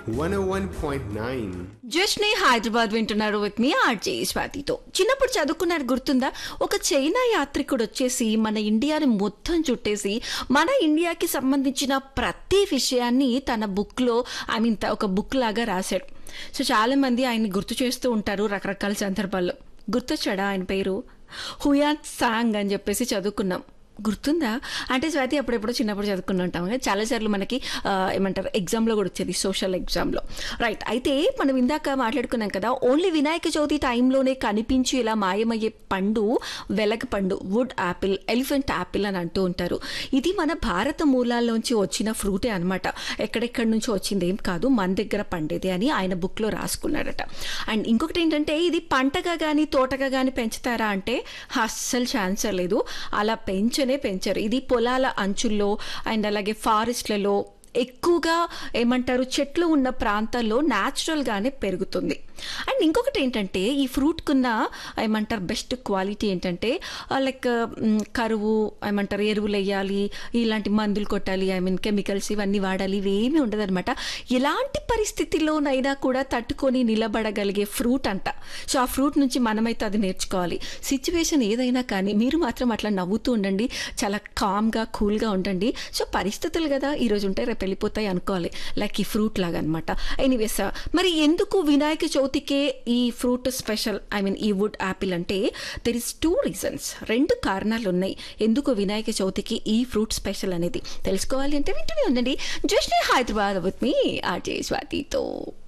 101.9. జస్ట్ని హైదరాబాద్ వింటున్నారు with me RJ స్వాతితో చిన్నప్పుడు చదువుకున్నారు గుర్తుందా ఒక చైనా యాత్రికుడు వచ్చేసి మన ఇండియాని మొత్తం చుట్టేసి మన ఇండియాకి సంబంధించిన ప్రతి విషయాన్ని తన బుక్లో ఐ మీన్ ఒక బుక్ లాగా రాశాడు సో చాలా మంది ఆయన్ని గుర్తు చేస్తూ ఉంటారు రకరకాల సందర్భాల్లో గుర్తొచ్చాడా ఆయన పేరు హుయాన్ సాంగ్ అని చెప్పేసి చదువుకున్నాం గుర్తుందా అంటే స్వాతి అప్పుడెప్పుడు చిన్నప్పుడు చదువుకుని ఉంటాం కదా చాలాసార్లు మనకి ఆ, ఏమంటారు ఎగ్జామ్లో కూడా వచ్చేది సోషల్ ఎగ్జామ్లో రైట్ అయితే మనం ఇందాక మాట్లాడుకున్నాం కదా ఓన్లీ వినాయక చవితి టైంలోనే కనిపించి ఇలా మాయమయ్యే పండు వెలగ పండు వుడ్ యాపిల్ ఎలిఫెంట్ యాపిల్ అని అంటూ ఉంటారు ఇది మన భారత మూలాల్లోంచి వచ్చిన ఫ్రూటే అనమాట ఎక్కడెక్కడి నుంచి వచ్చింది ఏం కాదు మన దగ్గర పండేది అని ఆయన బుక్లో రాసుకున్నాడట అండ్ ఇంకొకటి ఏంటంటే ఇది పంటగా కానీ తోటగా కానీ పెంచుతారా అంటే అస్సలు ఛాన్సే లేదు అలా పెంచనే పెంచారు ఇది పొలాల అంచుల్లో అండ్ అలాగే ఫారెస్ట్లలో ఎక్కువగా ఏమంటారు చెట్లు ఉన్న ప్రాంతాల్లో న్యాచురల్గానే పెరుగుతుంది అండ్ ఇంకొకటి ఏంటంటే ఈ ఫ్రూట్కున్న ఏమంటారు బెస్ట్ క్వాలిటీ ఏంటంటే లైక్ కరువు ఏమంటారు ఎరువులు వేయాలి ఇలాంటి మందులు కొట్టాలి ఐ మీన్ కెమికల్స్ ఇవన్నీ వాడాలి ఇవేమీ ఉండదన్నమాట ఎలాంటి పరిస్థితిలోనైనా కూడా తట్టుకొని నిలబడగలిగే ఫ్రూట్ అంట సో ఆ ఫ్రూట్ నుంచి మనమైతే అది నేర్చుకోవాలి సిచ్యువేషన్ ఏదైనా కానీ మీరు మాత్రం అట్లా నవ్వుతూ ఉండండి చాలా కామ్గా కూల్గా ఉండండి సో పరిస్థితులు కదా ఈరోజు ఉంటే రేపు వెళ్ళిపోతాయి అనుకోవాలి లైక్ ఈ ఫ్రూట్ లాగా అనమాట ఎనీవేస్ మరి ఎందుకు వినాయక చవితికే ఈ ఫ్రూట్ స్పెషల్ ఐ మీన్ ఈ వుడ్ యాపిల్ అంటే దెర్ ఇస్ టూ రీజన్స్ రెండు కారణాలు ఉన్నాయి ఎందుకు వినాయక చవితికి ఈ ఫ్రూట్ స్పెషల్ అనేది తెలుసుకోవాలి అంటే వింటూనే ఉండండి just Hyderabad with me RJ స్వాతితో